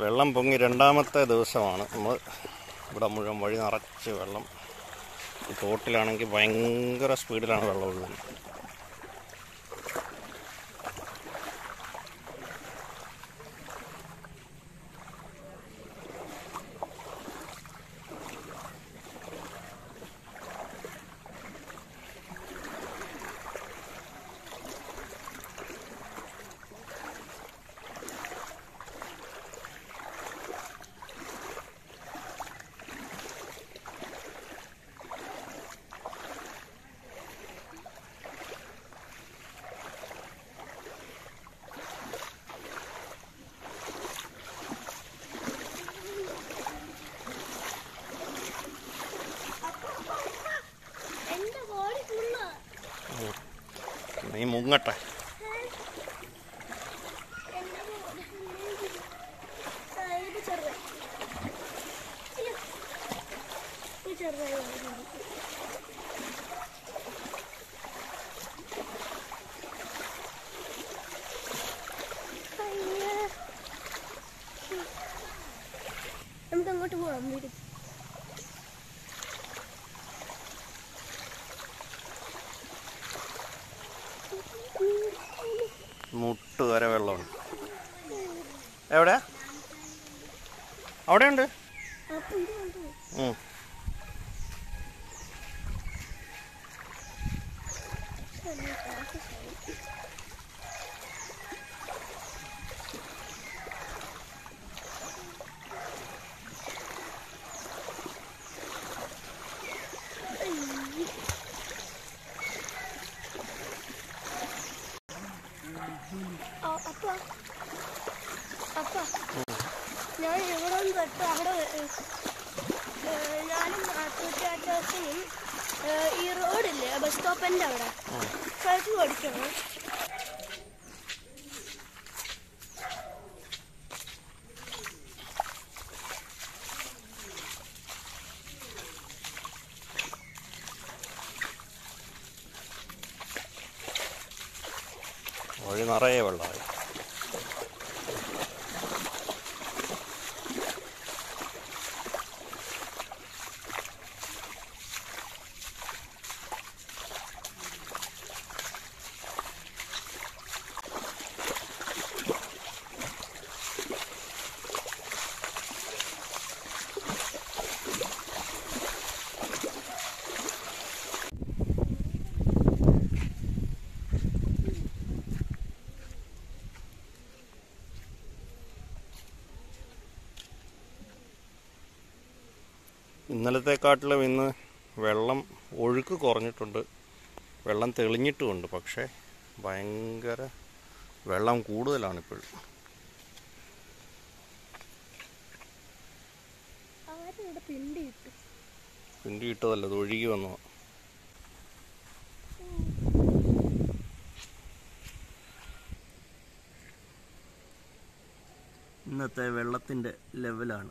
വെള്ളം പൊങ്ങി രണ്ടാമത്തെ ദിവസമാണ് നമ്മൾ ഇവിടെ മുഴുവൻ വഴി നിറച്ച് വെള്ളം ഈ തോട്ടിലാണെങ്കിൽ ഭയങ്കര സ്പീഡിലാണ് വെള്ളം ഒഴുകുന്നത് എന്റെ ബോഡി ഫുള്ള് നീ മുങ്ങട്ടെ എന്റെ ബോഡി ഇത് ചെറുതായി അയ്യോ. ഇത് ചെറുതായി വന്നിട്ടുണ്ട്. അയ്യോ. നമുക്ക് അങ്ങോട്ട് പോവാം വീട് മുട്ട് വരെ വെള്ളമുണ്ട് എവിടെ അവിടെ ഉണ്ട് അപ്പം ഇത് കണ്ടോ? ഉം. ആ, അപ്പ അപ്പ ഞാൻ ഇവിടെ നിന്ന് തൊട്ട് അവിടെ വരെ, ഏ, ഞാനും കൂട്ടുകാട്ടോസിനും ഈ റോഡില്ലേ ബസ് സ്റ്റോപ്പിന്റെ അവിടെ സൈക്കിൾ ഓടിക്കണം വഴി നിറയെ വെള്ളമായി ഇന്നലത്തെക്കാട്ടിലും ഇന്ന് വെള്ളം ഒഴുക്ക് കുറഞ്ഞിട്ടുണ്ട് വെള്ളം തെളിഞ്ഞിട്ടുമുണ്ട് പക്ഷേ ഭയങ്കര വെള്ളം കൂടുതലാണ് ഇപ്പോഴും അവരുടെ ഇവിടെ പിണ്ടി ഇട്ടു പിണ്ടി ഇട്ടതല്ല അത് ഒഴുകി വന്നു ഇന്നത്തെ വെള്ളത്തിൻ്റെ ലെവലാണ്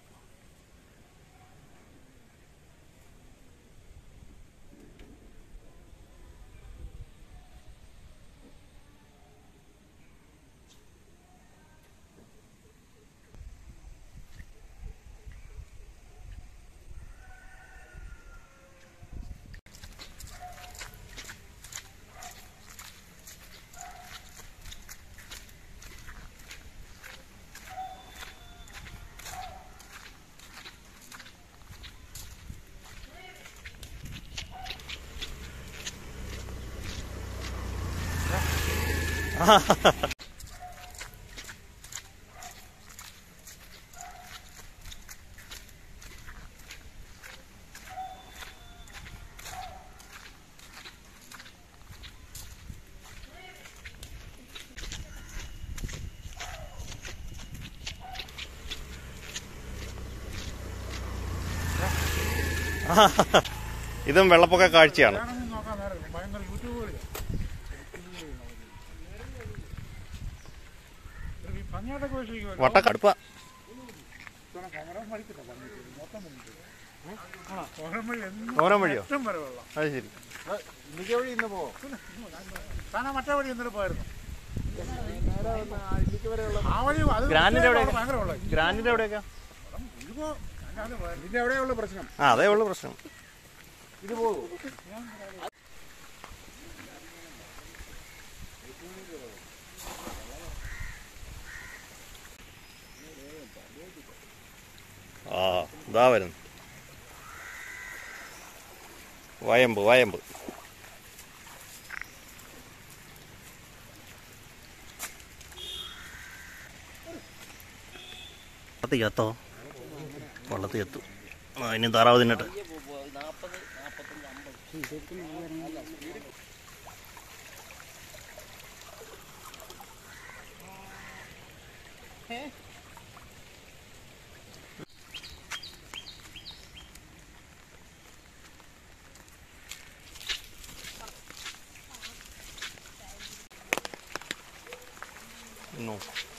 ഇതും വെള്ളപ്പൊക്ക കാഴ്ചയാണ് വേണമെങ്കിൽ നോക്കാൻ നേരം ഭയങ്കര യൂട്യൂബ് കളിയാ. ഒരു ഈ പന്നിയാട്ടൊക്കെ വീക്ഷിക്കുമല്ലോ. വട്ടക്കടുപ്പ ഇത്തവണ കൊമരം വഴിക്കില്ല പന്നിക്ക്. മൊത്തം വന്നിട്ട്. ആണോ? കൊമരം വഴി എന്നും കോരം വഴിയോ അറ്റം വരെ വെള്ളം. അത് ശരി ഇന്നത്തെ വഴി ഇന്ന് പോവോ? താനാ മറ്റേ വഴി ഇന്നലെ പോയിരുന്നു ആ വഴി അത് ഗ്രാൻഡിന്റെ എവിടെയാ? ഭയങ്കര വെള്ളം ഗ്രാൻഡിന്റെ എവിടെയൊക്കെ ഇതിപ്പോ ഇതിന്റെ എവിടെയുള്ള പ്രശ്നം ആ അതേ ഉള്ളു പ്രശ്നം ഇത് പോകും ആ ഇതാ വരുന്നു വയമ്പ് വയമ്പ് വള്ളത്തിൽ ചത്തോ വള്ളത്തിൽ ചത്തു ആ ഇനി താറാവ് തിന്നട്ടെ No.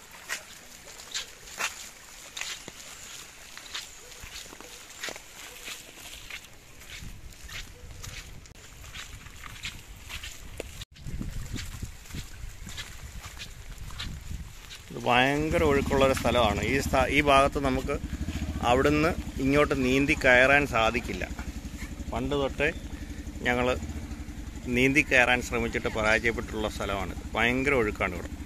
ഇത് ഭയങ്കര ഒഴുക്കുള്ളൊരു സ്ഥലമാണ് ഈ സ്ഥ ഈ ഭാഗത്ത് നമുക്ക് അവിടുന്ന് ഇങ്ങോട്ട് നീന്തി കയറാൻ സാധിക്കില്ല പണ്ട് തൊട്ടേ ഞങ്ങൾ നീന്തി കയറാൻ ശ്രമിച്ചിട്ട് പരാജയപ്പെട്ടുള്ള സ്ഥലമാണ് ഭയങ്കര ഒഴുക്കാണ് ഇവിടെ